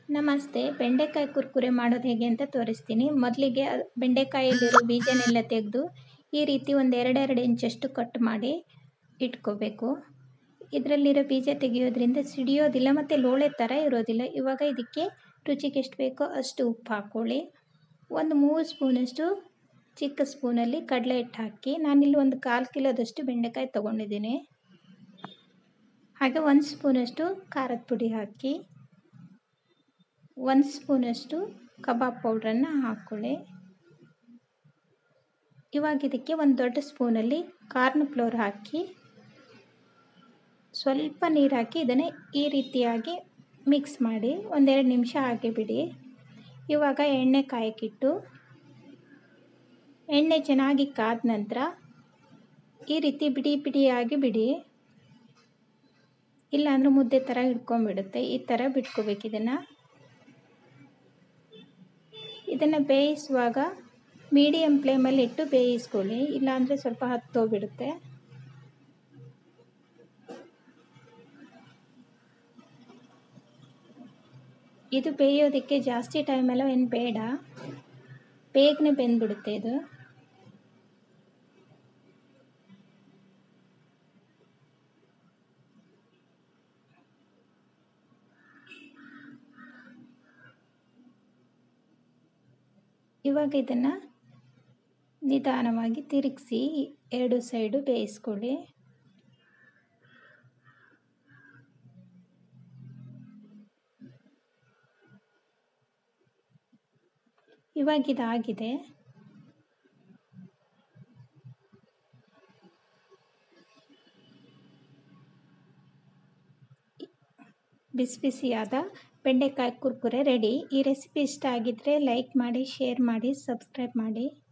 ನಮಸ್ತೆ ಬೆಂಡೆಕಾಯಿ ಕುರ್ಕುರೆ ಮಾಡೋದು ಹೇಗೆ ಅಂತ ತೋರಿಸ್ತೀನಿ ಮೊದಲಿಗೆ ಬೆಂಡೆಕಾಯಲ್ಲಿರೋ ಬೀಜನೆಲ್ಲ ತೆಗೆದು ಈ ರೀತಿ ಒಂದು ಎರಡೆರಡು ಇಂಚಷ್ಟು ಕಟ್ ಮಾಡಿ ಇಟ್ಕೋಬೇಕು ಇದರಲ್ಲಿರೋ ಬೀಜ ತೆಗೆಯೋದ್ರಿಂದ ಸಿಡಿಯೋದಿಲ್ಲ ಮತ್ತು ಲೋಳೆ ಥರ ಇರೋದಿಲ್ಲ ಇವಾಗ ಇದಕ್ಕೆ ರುಚಿಗೆ ಎಷ್ಟು ಬೇಕೋ ಅಷ್ಟು ಉಪ್ಪು ಹಾಕ್ಕೊಳ್ಳಿ ಒಂದು ಮೂರು ಸ್ಪೂನಷ್ಟು ಚಿಕ್ಕ ಸ್ಪೂನಲ್ಲಿ ಕಡಲೆ ಹಿಟ್ಟು ಹಾಕಿ ನಾನಿಲ್ಲಿ ಒಂದು ಕಾಲು ಕಿಲೋದಷ್ಟು ಬೆಂಡೆಕಾಯಿ ತೊಗೊಂಡಿದ್ದೀನಿ ಹಾಗೆ ಒಂದು ಸ್ಪೂನಷ್ಟು ಖಾರದ ಪುಡಿ ಹಾಕಿ ಒಂದು ಸ್ಪೂನಷ್ಟು ಕಬಾಬ್ ಪೌಡ್ರನ್ನು ಹಾಕ್ಕೊಳ್ಳಿ ಇವಾಗ ಇದಕ್ಕೆ ಒಂದು ದೊಡ್ಡ ಸ್ಪೂನಲ್ಲಿ ಕಾರ್ನ್ ಫ್ಲೋರ್ ಹಾಕಿ ಸ್ವಲ್ಪ ನೀರು ಹಾಕಿ ಇದನ್ನು ಈ ರೀತಿಯಾಗಿ ಮಿಕ್ಸ್ ಮಾಡಿ ಒಂದೆರಡು ನಿಮಿಷ ಹಾಗೆ ಬಿಡಿ ಇವಾಗ ಎಣ್ಣೆ ಕಾಯಕ್ಕಿಟ್ಟು ಎಣ್ಣೆ ಚೆನ್ನಾಗಿ ಕಾದ ನಂತರ ಈ ರೀತಿ ಬಿಡಿ ಬಿಡಿಯಾಗಿ ಬಿಡಿ ಇಲ್ಲಾಂದ್ರೆ ಮುದ್ದೆ ಥರ ಹಿಡ್ಕೊಂಡ್ಬಿಡುತ್ತೆ ಈ ಥರ ಬಿಟ್ಕೋಬೇಕು ಇದನ್ನು ಇದನ್ನು ಬೇಯಿಸುವಾಗ ಮೀಡಿಯಮ್ ಫ್ಲೇಮಲ್ಲಿ ಇಟ್ಟು ಬೇಯಿಸ್ಕೊಳ್ಳಿ ಇಲ್ಲಾಂದರೆ ಸ್ವಲ್ಪ ಹತ್ತೋಗ್ಬಿಡುತ್ತೆ ಇದು ಬೇಯೋದಕ್ಕೆ ಜಾಸ್ತಿ ಟೈಮೆಲ್ಲ ಏನು ಬೇಡ ಬೇಗನೆ ಬೆಂದ್ಬಿಡುತ್ತೆ ಇದು ಇವಾಗ ಇದನ್ನು ನಿಧಾನವಾಗಿ ತಿರುಗಿಸಿ ಎರಡು ಸೈಡು ಬೇಯಿಸ್ಕೊಳ್ಳಿ ಇವಾಗ ಇದಾಗಿದೆ ಬಿಸಿ ಬಿಸಿಯಾದ ಬೆಂಡೆಕಾಯಿ ಕುರ್ಕುರೆ ರೆಡಿ ಈ ರೆಸಿಪಿ ಇಷ್ಟ ಆಗಿದ್ದರೆ ಲೈಕ್ ಮಾಡಿ ಶೇರ್ ಮಾಡಿ ಸಬ್ಸ್ಕ್ರೈಬ್ ಮಾಡಿ